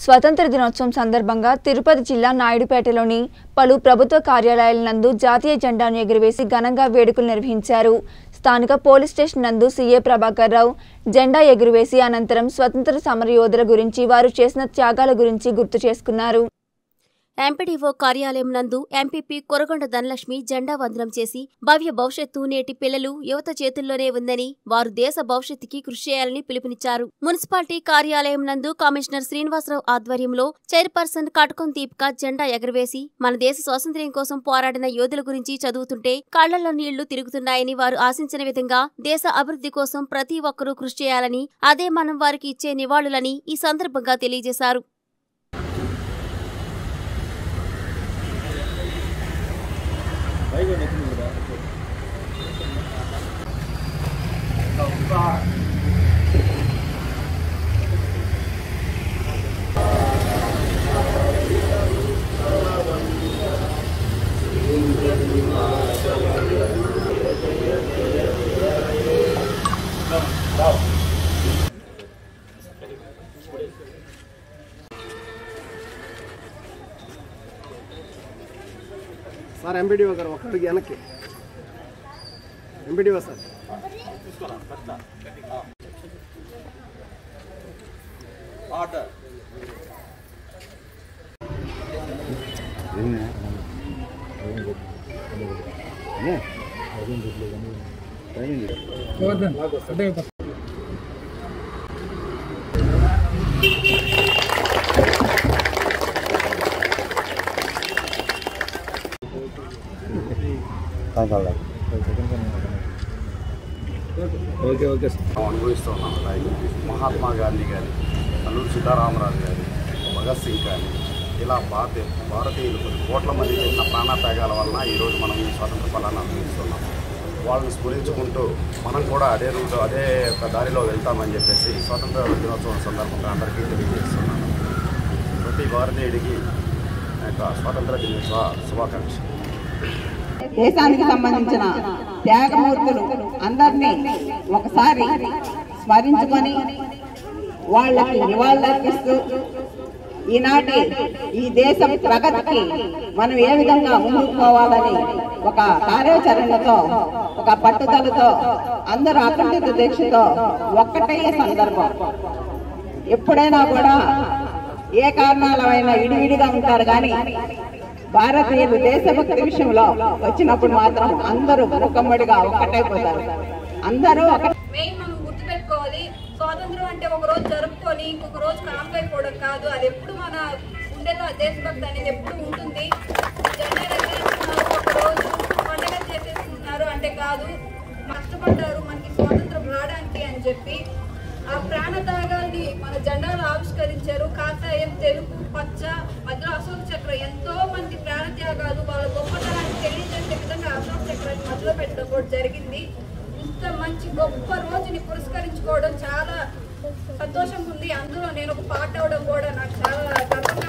స్వతంత్ర దినోత్సవం సందర్భంగా తిరుపతి జిల్లా నాయుడుపేటలోని పలు ప్రభుత్వ కార్యాలయాల నందు జాతీయ జెండాను ఎగురవేసి ఘనంగా వేడుకలు నిర్వహించారు స్థానిక పోలీస్ స్టేషన్ నందు సీఏ ప్రభాకర్ రావు జెండా ఎగురవేసి అనంతరం స్వతంత్ర సమరయోధుల గురించి వారు చేసిన త్యాగాల గురించి గుర్తు చేసుకున్నారు ఎంపీడీఓ కార్యాలయం నందు ఎంపీపీ కొరగొండ ధనలక్ష్మి జెండా వందనం చేసి భవ్య భవిష్యత్తు నేటి పిల్లలు యువత చేతుల్లోనే ఉందని వారు దేశ భవిష్యత్తుకి కృషి చేయాలని పిలుపునిచ్చారు మున్సిపాలిటీ కార్యాలయం నందు కమిషనర్ శ్రీనివాసరావు ఆధ్వర్యంలో చైర్పర్సన్ కటకం దీపిక జెండా ఎగరవేసి మన దేశ స్వాతంత్ర్యం కోసం పోరాడిన యోధుల గురించి చదువుతుంటే కళ్లలో నీళ్లు తిరుగుతున్నాయని వారు ఆశించిన విధంగా దేశ అభివృద్ధి కోసం ప్రతి ఒక్కరూ కృషి చేయాలని అదే మనం వారికి ఇచ్చే నివాళులని ఈ సందర్భంగా తెలియజేశారు సార్ ఎంపీడీఓ గారు ఒక్కడికి వెనక్కి MPDO sir okay okay sir మనం అనుభవిస్తున్నాం లైక్ మహాత్మా గాంధీ గారి అల్లూరి సీతారామరాజు గారి భగత్ సింగ్ కానీ ఇలా భారత భారతీయులు కొన్ని కోట్ల మంది చేసిన ప్రాణత్యాగాల వలన ఈరోజు మనం ఈ స్వాతంత్ర ఫలాన్ని అనుభవిస్తున్నాం వాళ్ళని స్మరించుకుంటూ మనం కూడా అదే రూట్ అదే ఒక దారిలో వెళ్తామని చెప్పేసి స్వాతంత్ర దినోత్సవం సందర్భంగా అందరికీ తెలియజేస్తున్నాను ప్రతి భారతీయుడికి నా యొక్క స్వాతంత్ర దినోత్సవ శుభాకాంక్షలు దేశానికి సంబంధించిన త్యాగమూర్తులు అందరినీ ఒకసారి స్మరించుకొని వాళ్ళకి నివాళులర్పిస్తూ ఈనాటి ఈ దేశం ప్రగతికి మనం ఏ విధంగా ముందుకు పోవాలని ఒక కార్యాచరణతో ఒక పట్టుదలతో అందరూ అఖండిత దీక్షతో ఒక్కటయ్యే సందర్భం ఎప్పుడైనా కూడా ఏ కారణాలైనా ఇడివిడిగా ఉంటారు కానీ భారతీయులు దేశభక్తి విషయంలో వచ్చినప్పుడు మాత్రం అందరూ ముఖమ్మడిగా ఒక్కటైపోతారు అందరూ ఒక మెయిన్ మనం గుర్తుపెట్టుకోవాలి స్వాతంత్రం అంటే ఒక రోజు జరుపుకొని ఇంకొక రోజు కామ్ అయిపోవడం కాదు అది ఎప్పుడు మన గుండెలో ఆ దేశభక్తి అనేది ఎప్పుడు ఉంటుంది జెండా ఎగరేస్తున్నారు ఒక రోజు పండగ చేసేస్తున్నారు అంటే కాదు కష్టపడ్డారు మనకి స్వాతంత్రం రావడానికి అని చెప్పి ఆ ప్రాణత్యాగాల్ని మన జెండాలో ఆవిష్కరించారు కాషాయం తెలుగు పచ్చ మధ్యలో అశోక చక్ర ఎంతో మంది ప్రాణత్యాగాలు వాళ్ళ గొప్పతనాన్ని తెలియజేసే విధంగా అశోక చక్రాన్ని మధ్యలో పెట్టడం కూడా జరిగింది ఇంత మంచి గొప్ప రోజుని పురస్కరించుకోవడం చాలా సంతోషంగా ఉంది అందులో నేను ఒక పాట అవడం కూడా నాకు చాలా గర్వంగా